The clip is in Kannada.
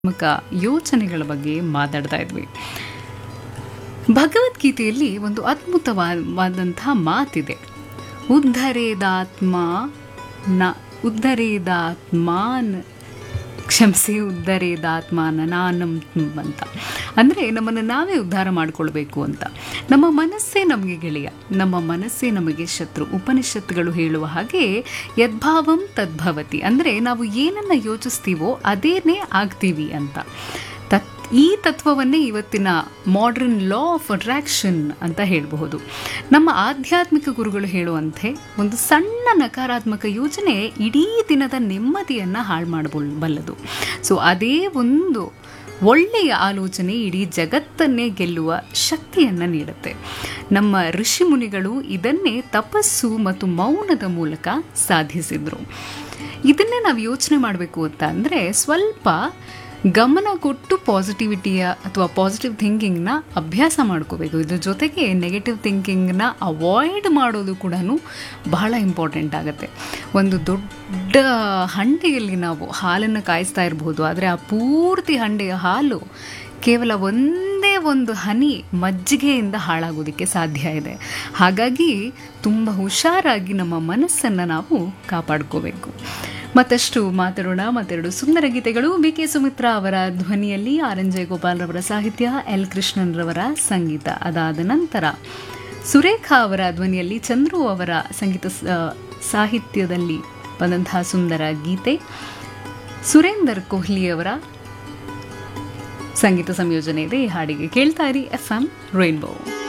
ಆಧ್ಯಾತ್ಮಿಕ ಯೋಚನೆಗಳ ಬಗ್ಗೆ ಮಾತಾಡ್ತಾ ಇದ್ವಿ ಭಗವದ್ಗೀತೆಯಲ್ಲಿ ಒಂದು ಅದ್ಭುತವಾದಂತಹ ಮಾತಿದೆ ಉದ್ಧರೇದಾತ್ಮ ನ ಉದ್ಧರೇದಾತ್ಮಾನ್ ಕ್ಷಮಿಸಿ ಉದ್ಧರೇದಾತ್ಮಾನ ನಾನಂ ಅಂತ ಅಂದರೆ ನಮ್ಮನ್ನು ನಾವೇ ಉದ್ಧಾರ ಮಾಡಿಕೊಳ್ಬೇಕು ಅಂತ ನಮ್ಮ ಮನಸ್ಸೇ ನಮಗೆ ಗೆಳೆಯ ನಮ್ಮ ಮನಸ್ಸೇ ನಮಗೆ ಶತ್ರು ಉಪನಿಷತ್ತುಗಳು ಹೇಳುವ ಹಾಗೆ ಯದ್ಭಾವಂ ತದ್ಭವತಿ ಅಂದರೆ ನಾವು ಏನನ್ನು ಯೋಚಿಸ್ತೀವೋ ಅದೇನೇ ಆಗ್ತೀವಿ ಅಂತ ತತ್ ಈ ತತ್ವವನ್ನೇ ಇವತ್ತಿನ ಮಾಡರ್ನ್ ಲಾ ಆಫ್ ಅಟ್ರಾಕ್ಷನ್ ಅಂತ ಹೇಳಬಹುದು ನಮ್ಮ ಆಧ್ಯಾತ್ಮಿಕ ಗುರುಗಳು ಹೇಳುವಂತೆ ಒಂದು ಸಣ್ಣ ನಕಾರಾತ್ಮಕ ಯೋಚನೆ ಇಡೀ ದಿನದ ನೆಮ್ಮದಿಯನ್ನು ಹಾಳು ಮಾಡಬಲ್ಲದು ಸೊ ಅದೇ ಒಂದು ಒಳ್ಳೆಯ ಆಲೋಚನೆ ಇಡೀ ಜಗತ್ತನ್ನೇ ಗೆಲ್ಲುವ ಶಕ್ತಿಯನ್ನು ನೀಡುತ್ತೆ ನಮ್ಮ ಋಷಿ ಮುನಿಗಳು ಇದನ್ನೇ ತಪಸ್ಸು ಮತ್ತು ಮೌನದ ಮೂಲಕ ಸಾಧಿಸಿದರು ಇದನ್ನೇ ನಾವು ಯೋಚನೆ ಮಾಡಬೇಕು ಅಂತ ಅಂದರೆ ಸ್ವಲ್ಪ ಗಮನ ಕೊಟ್ಟು ಪಾಸಿಟಿವಿಟಿಯ ಅಥವಾ ಪಾಸಿಟಿವ್ ಥಿಂಕಿಂಗ್ನ ಅಭ್ಯಾಸ ಮಾಡ್ಕೋಬೇಕು ಇದ್ರ ಜೊತೆಗೆ ನೆಗೆಟಿವ್ ಥಿಂಕಿಂಗ್ನ ಅವಾಯ್ಡ್ ಮಾಡೋದು ಕೂಡ ಬಹಳ ಇಂಪಾರ್ಟೆಂಟ್ ಆಗುತ್ತೆ ಒಂದು ದೊಡ್ಡ ಹಂಡೆಯಲ್ಲಿ ನಾವು ಹಾಲನ್ನು ಕಾಯಿಸ್ತಾ ಇರಬಹುದು ಆದರೆ ಆ ಪೂರ್ತಿ ಹಂಡೆಯ ಹಾಲು ಕೇವಲ ಒಂದೇ ಒಂದು ಹನಿ ಮಜ್ಜಿಗೆಯಿಂದ ಹಾಳಾಗೋದಕ್ಕೆ ಸಾಧ್ಯ ಇದೆ ಹಾಗಾಗಿ ತುಂಬ ಹುಷಾರಾಗಿ ನಮ್ಮ ಮನಸ್ಸನ್ನು ನಾವು ಕಾಪಾಡ್ಕೋಬೇಕು ಮತ್ತಷ್ಟು ಮಾತಾಡೋಣ ಮತ್ತೆರಡು ಸುಂದರ ಗೀತೆಗಳು ಬಿ ಕೆ ಸುಮಿತ್ರಾ ಅವರ ಧ್ವನಿಯಲ್ಲಿ ಆರ್ ಎನ್ ಜಯಗೋಪಾಲ್ ರವರ ಸಾಹಿತ್ಯ ಎಲ್ ಕೃಷ್ಣನ್ ರವರ ಸಂಗೀತ ಅದಾದ ನಂತರ ಸುರೇಖಾ ಅವರ ಧ್ವನಿಯಲ್ಲಿ ಚಂದ್ರು ಅವರ ಸಂಗೀತ ಸಾಹಿತ್ಯದಲ್ಲಿ ಬಂದಂತಹ ಸುಂದರ ಗೀತೆ ಸುರೇಂದರ್ ಕೊಹ್ಲಿಯವರ ಸಂಗೀತ ಸಂಯೋಜನೆ ಇದೆ ಈ ಹಾಡಿಗೆ ಕೇಳ್ತಾ ಇರಿ ಎಫ್ ಎಂ ರೈನ್ಬೋ